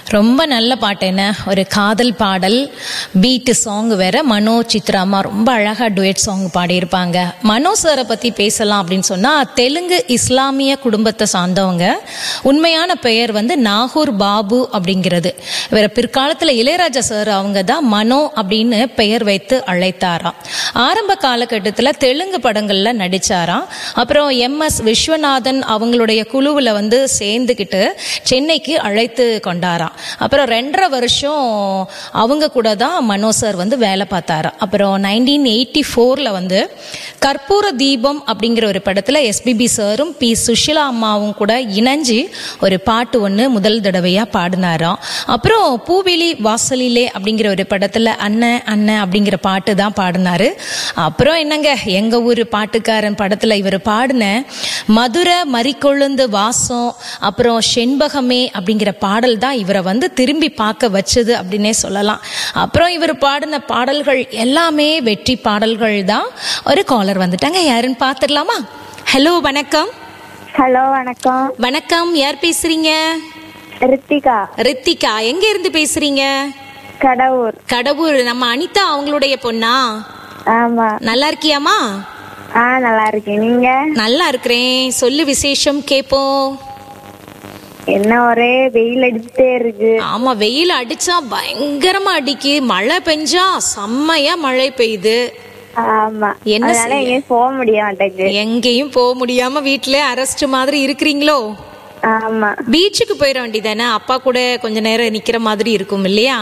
ரொம்ப நல்ல பாட்டு என்ன ஒரு காதல் பாடல் பீட்டு சாங் வேற மனோ சித்ரா அம்மா ரொம்ப அழகா டுயட் சாங் பாடியிருப்பாங்க மனோ சாரை பத்தி பேசலாம் அப்படின்னு சொன்னா தெலுங்கு இஸ்லாமிய குடும்பத்தை சார்ந்தவங்க உண்மையான பெயர் வந்து நாகூர் பாபு அப்படிங்கிறது இவர பிற்காலத்துல இளையராஜா சார் அவங்க தான் மனோ அப்படின்னு பெயர் வைத்து அழைத்தாராம் ஆரம்ப காலகட்டத்தில் தெலுங்கு படங்கள்ல நடிச்சாராம் அப்புறம் எம் எஸ் விஸ்வநாதன் அவங்களுடைய குழுவில் வந்து சேர்ந்துக்கிட்டு சென்னைக்கு அழைத்து கொண்டாராம் அப்புறம் ரெண்டரை வருஷம் அவங்க கூட தான் மனோ சார் வந்து வேலை பார்த்தாராம் அப்புறம் நைன்டீன் எயிட்டி ஃபோரில் வந்து கற்பூர தீபம் அப்படிங்கிற ஒரு படத்தில் எஸ்பிபி சாரும் பி சுஷிலா அம்மாவும் கூட இணைஞ்சு ஒரு பாட்டு ஒன்று முதல் தடவையாக பாடினாராம் அப்புறம் பூவிழி வாசலிலே அப்படிங்கிற ஒரு படத்தில் அண்ணன் அண்ணன் அப்படிங்கிற பாட்டு தான் பாடினாரு அப்புறம் என்னங்க எங்க ஊர் பாட்டுக்காரன் படத்துல இவர் பாடின மதுரை மறிக்கொழுந்து வாசம் அப்புறம் செண்பகமே அப்படிங்கிற பாடல் தான் இவரை வந்து திரும்பி பார்க்க வச்சது அப்படின்னே சொல்லலாம் அப்புறம் இவர் பாடின பாடல்கள் எல்லாமே வெற்றி பாடல்கள் தான் ஒரு காலர் வந்துட்டாங்க யாருன்னு பார்த்துடலாமா ஹலோ வணக்கம் ஹலோ வணக்கம் வணக்கம் யார் பேசுறீங்க ரித்திகா ரித்திகா எங்க இருந்து பேசுறீங்க கடவுர் கடவுர் நம்ம அனிதா அவங்களுடைய பொண்ணா ஆமா நல்லா இருக்கியாமா ஆ நல்லா இருக்கேன் நீங்க நல்லா இருக்கிறேன் சொல்லு விசேஷம் கேப்போம் என்ன ஒரே வெயில் அடிச்சுட்டே இருக்கு ஆமா வெயில் அடிச்சா பயங்கரமா அடிக்கு மழை பெஞ்சா செம்மையா மழை பெய்யுது ஆமா என்ன அதனால செய்ய? எங்கேயும் போக முடிய மாட்டேங்குது எங்கேயும் போக முடியாம வீட்ல அரெஸ்ட் மாதிரி இருக்கிறீங்களோ ஆமா பீச்சுக்கு போயிட வேண்டியதானே அப்பா கூட கொஞ்ச நேரம் நிக்கிற மாதிரி இருக்கும் இல்லையா